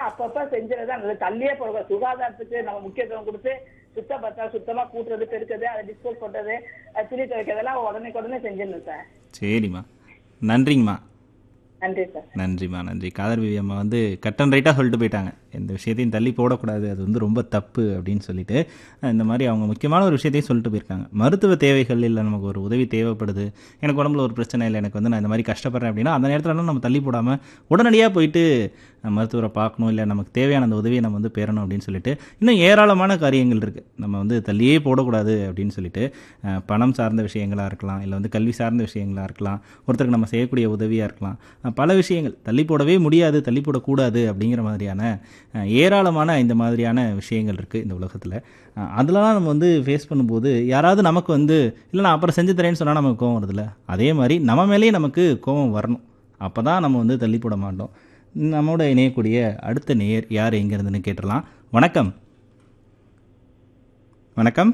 அப்பப்ப செஞ்சுறது நல்லது தள்ளியே போடுங்க சுகாதாரத்துக்கு நம்ம முக்கியத்துவம் கொடுத்து சுத்தப்படுத்த சுத்தமா கூட்டுறது பெருக்குறது அதை டிஸ்போஸ் பண்றது அது துணி துவைக்கிறதெல்லாம் உடனே உடனே செஞ்சிடணும் சார் சரிம்மா நன்றிங்கம்மா நன்றி சார் நன்றிம்மா நன்றி காதர் விவி அம்மா வந்து கட் அண்ட் ரைட்டாக சொல்லிட்டு போயிட்டாங்க எந்த விஷயத்தையும் தள்ளி போடக்கூடாது அது வந்து ரொம்ப தப்பு அப்படின்னு சொல்லிட்டு அஹ் இந்த மாதிரி அவங்க முக்கியமான ஒரு விஷயத்தையும் சொல்லிட்டு போயிருக்காங்க மருத்துவ தேவைகள் இல்லை நமக்கு ஒரு உதவி தேவைப்படுது எனக்கு உடம்புல ஒரு பிரச்சனை இல்லை எனக்கு வந்து நான் இந்த மாதிரி கஷ்டப்படுறேன் அப்படின்னா அந்த நேரத்தில் நம்ம தள்ளி போடாமல் உடனடியாக போயிட்டு அஹ், மருத்துவரை பார்க்கணும் இல்லை நமக்கு தேவையான அந்த உதவியை நம்ம வந்து பெறணும் அப்படின்னு சொல்லிட்டு இன்னும் ஏராளமான காரியங்கள் இருக்குது நம்ம வந்து தள்ளியே போடக்கூடாது அப்படின்னு சொல்லிட்டு அஹ், பணம் சார்ந்த விஷயங்களாக இருக்கலாம் இல்லை வந்து கல்வி சார்ந்த விஷயங்களாக இருக்கலாம் ஒருத்தருக்கு நம்ம செய்யக்கூடிய உதவியாக இருக்கலாம் அஹ், பல விஷயங்கள் தள்ளி போடவே முடியாது தள்ளி போடக்கூடாது அப்படிங்கிற மாதிரியான அஹ், ஏராளமான இந்த மாதிரியான விஷயங்கள் இருக்குது இந்த உலகத்தில் அதெல்லாம் நம்ம வந்து ஃபேஸ் பண்ணும்போது யாராவது நமக்கு வந்து இல்லை நான் அப்புறம் செஞ்சு தரேன்னு சொன்னால் நமக்கு கோவம் வருதுல்ல அதே மாதிரி நம்ம மேலேயே நமக்கு கோவம் வரணும் அப்போ தான் நம்ம வந்து தள்ளி போட மாட்டோம் நம்மோட இணையக்கூடிய அடுத்த நேயர் யார் எங்கேருந்துன்னு கேட்டுடலாம் வணக்கம் வணக்கம்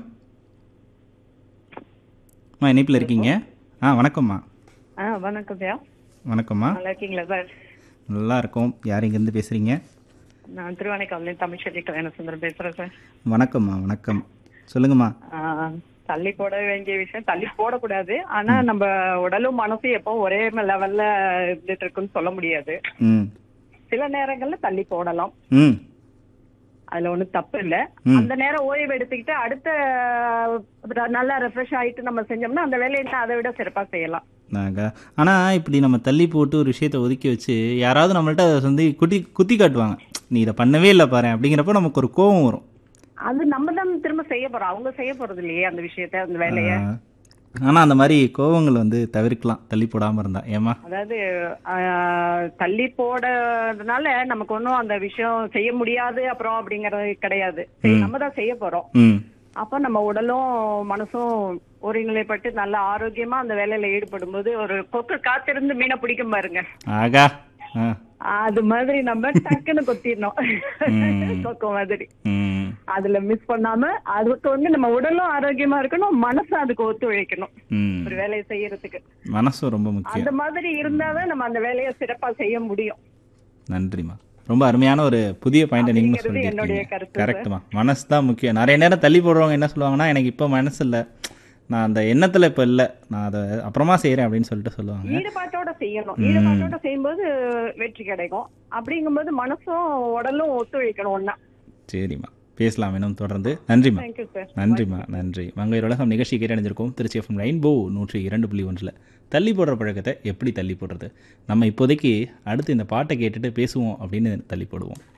அம்மா இணைப்பில் இருக்கீங்க ஆ வணக்கம்மா ஆ வணக்கம் ஐயா வணக்கம்மா நல்லா இருக்கீங்களா சார் நல்லா இருக்கோம் யார் இங்கேருந்து பேசுகிறீங்க நான் திருவானைக்காவிலேருந்து தமிழ்ச்செல்வி கல்யாண சுந்தரம் பேசுறேன் சார் வணக்கம்மா வணக்கம் சொல்லுங்கம்மா ஆ, தள்ளி போட வேண்டிய விஷயம் தள்ளி போடக்கூடாது ஆனா நம்ம உடலும் மனசும் எப்போ ஒரே லெவல்ல இருந்துட்டு இருக்குன்னு சொல்ல முடியாது ம் சில நேரங்கள்ல தள்ளி போடலாம் ம் அதுல ஒண்ணும் தப்பு இல்ல ம். அந்த நேரம் ஓய்வு எடுத்துக்கிட்டு அடுத்த அஹ், நல்லா ரெஃப்ரெஷ் ஆயிட்டு நம்ம செஞ்சோம்னா அந்த வேலையை இன்னும் அதை விட சிறப்பா செய்யலாம் நாங்க ஆனால் இப்படி நம்ம தள்ளி போட்டு ஒரு விஷயத்தை ஒதுக்கி வச்சு யாராவது நம்மள்ட்ட அதை வந்து குத்தி குத்தி காட்டுவாங்க நீ இதை பண்ணவே இல்லை பாரு அப்படிங்கிறப்ப நமக்கு ஒரு கோபம் வரும் அது நம்ம தான் திரும்ப செய்ய போறோம் அவங்க செய்ய போறது இல்லையே அந்த விஷயத்த அந்த வேலைய ஆனால் அந்த மாதிரி கோபங்கள் வந்து தவிர்க்கலாம் தள்ளி போடாமல் இருந்தா ஏமா அதாவது ஆஹ், தள்ளி போடுறதுனால நமக்கு ஒன்றும் அந்த விஷயம் செய்ய முடியாது அப்புறம் அப்படிங்கறது கிடையாது சரி, நம்ம தான் செய்ய போறோம் ம் அப்ப நம்ம உடலும் மனசும் ஒருநிலைப்பட்டு நல்ல ஆரோக்கியமா அந்த வேலையில ஈடுபடும் போது ஒரு கொக்கு காத்திருந்து மீனை பிடிக்கும் பாருங்க ஆகா ஆ அது மாதிரி நம்ம டக்குன்னு கொத்திடணும் ம். கொக்கு மாதிரி ம் அதுல மிஸ் பண்ணாம அதுக்கு வந்து நம்ம உடலும் ஆரோக்கியமா இருக்கணும் மனசும் அதுக்கு ஒத்துழைக்கணும் ம் ஒரு வேலையை செய்யறதுக்கு மனசும் ரொம்ப முக்கியம் அந்த மாதிரி இருந்தாதான் நம்ம அந்த வேலையை சிறப்பா செய்ய முடியும் நன்றிம்மா ரொம்ப அருமையான ஒரு புதிய பாயிண்ட் நீங்களும் அப்படிங்கிறது என்னுடைய சொல்லியிருக்கீங்க கருத்து கரெக்ட்மா மனசு தான் முக்கியம் நிறைய நேரம் தள்ளி போடுறவங்க என்ன சொல்லுவாங்கன்னா எனக்கு இப்போ மனசு இல்லை நான் அந்த எண்ணத்தில் இப்போ இல்லை நான் அதை அப்புறமா செய்கிறேன் அப்படின்னு சொல்லிட்டு சொல்லுவாங்க ஈடுபாட்டோட செய்யணும் ஈடுபாட்டோட செய்யும்போது வெற்றி கிடைக்கும் அப்படிங்கும்போது மனசும் உடலும் ஒத்துழைக்கணும் ஒன்னா சரிம்மா பேசலாம் இன்னும் தொடர்ந்து நன்றிம்மா தேங்க்யூ சார் நன்றிம்மா நன்றி மங்கையர் உலகம் நிகழ்ச்சி கேட்டடைஞ்சிருக்கோம் திருச்சி எஃப்எம் ரெயின்போ நூற்றி இரண்டு புள்ளி ஒன்றில் தள்ளி போடுற பழக்கத்தை எப்படி தள்ளி போடுறது நம்ம இப்போதைக்கு அடுத்து இந்த பாட்டை கேட்டுட்டு பேசுவோம் அப்படின்னு தள்ளி போடுவோம்